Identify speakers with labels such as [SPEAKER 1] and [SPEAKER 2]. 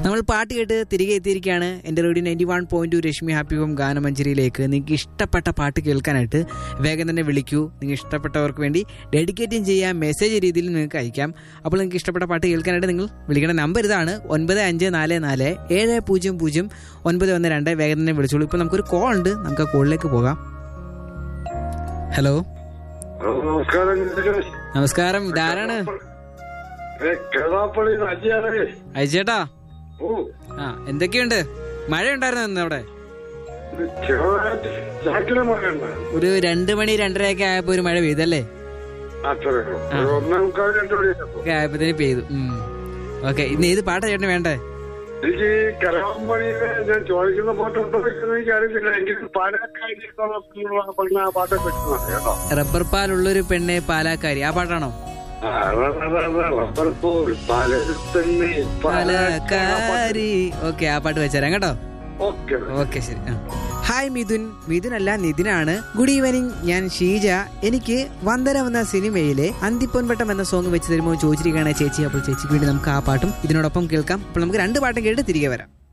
[SPEAKER 1] നമ്മൾ പാട്ട് കേട്ട് തിരികെ എത്തിയിരിക്കുകയാണ് എൻ്റെ radio ninety one point two Reshmi happy home ഗാനമഞ്ചേരിയിലേക്ക് നിങ്ങൾക്ക് ഇഷ്ടപ്പെട്ട പാട്ട് കേൾക്കാനായിട്ട് വേഗം തന്നെ വിളിക്കൂ നിങ്ങൾ ഇഷ്ടപ്പെട്ടവർക്ക് വേണ്ടി ഡെഡിക്കേറ്റും ചെയ്യാം മെസ്സേജ് രീതിയിൽ നിങ്ങൾക്ക് അയക്കാം അപ്പോൾ നിങ്ങൾക്ക് ഇഷ്ടപ്പെട്ട പാട്ട് കേൾക്കാനായിട്ട് നിങ്ങൾ വിളിക്കേണ്ട നമ്പർ ഇതാണ് ഒൻപത് അഞ്ച് നാല് നാല് ഏഴ് പൂജ്യം പൂജ്യം ഒൻപത് ഒന്ന് രണ്ട് വേഗം തന്നെ വിളിച്ചോളൂ ഇപ്പോൾ നമുക്കൊരു കോൾ ഉണ്ട് നമുക്ക് ആ കോളിലേക്ക് പോകാം ഹലോ
[SPEAKER 2] ഹലോ, നമസ്കാരം ഗണേഷ്.
[SPEAKER 1] നമസ്കാരം ഇതാരാണ്
[SPEAKER 2] ഏ, കേളാപ്പള്ളി അജിയാണേ
[SPEAKER 1] അയച്ചേട്ടാ
[SPEAKER 2] ഓ
[SPEAKER 1] ആ എന്തൊക്കെയുണ്ട് മഴ ഉണ്ടായിരുന്നു ഇന്ന് അവിടെ
[SPEAKER 2] ഇത് ചെറുതായിട്ട് ചാക്കിലെ മകണ്ട
[SPEAKER 1] ഒരു രണ്ട് മണി രണ്ടരയൊക്കെ ആയപ്പോ ഒരു മഴ പെയ്തല്ലേ
[SPEAKER 2] അത്രേ ഉള്ളൂ. ഒരു ഒന്നേ മുക്കാൽ രണ്ട് മണിയായപ്പോ
[SPEAKER 1] ഒക്കെ ആയപ്പോഴത്തേന് പെയ്തു ഓക്കെ ഇന്ന് ഏത് പാട്ടാ ചേട്ടന് വേണ്ടേ
[SPEAKER 2] എനിക്ക് ഈ കലാമ്പണിയില് ഞാൻ ചോദിക്കുന്ന പാട്ടുണ്ടോ എന്ന് എനിക്ക് അറിയത്തില്ല എങ്കിലും പാലക്കാരി എന്നുള്ള പറഞ്ഞ ആ പാട്ടെ പറ്റുന്നത് കേട്ടോ
[SPEAKER 1] റബ്ബർ പാലുള്ളൊരു പെണ്ണെ പാലാക്കാരി ആ പാട്ടാണോ
[SPEAKER 2] ആ, അതാണ്, അതാണ്, റബ്ബർ പോൽ പാലരുത്തന്നെ
[SPEAKER 1] പാലാക്കാരി ഓക്കെ ആ പാട്ട് വെച്ചുതരാം കേട്ടോ
[SPEAKER 2] ഓക്കെ
[SPEAKER 1] ഓക്കെ ശരി ആ. ഹായ് മിഥുൻ മിഥുൻ അല്ല നിതിനാണ് ഗുഡ് ഈവനിങ് ഞാൻ ഷീജ എനിക്ക് വന്ദനം എന്ന സിനിമയിലെ അന്തിപ്പൊൻവട്ടം എന്ന സോങ് വെച്ച് തരുമ്പോൾ ചോദിച്ചിരിക്കുകയാണ് ചേച്ചി അപ്പോൾ ചേച്ചിക്ക് വേണ്ടി നമുക്ക് ആ പാട്ടും ഇതിനോടൊപ്പം കേൾക്കാം അപ്പോൾ നമുക്ക് രണ്ട് പാട്ടും കേട്ട് തിരികെ വരാം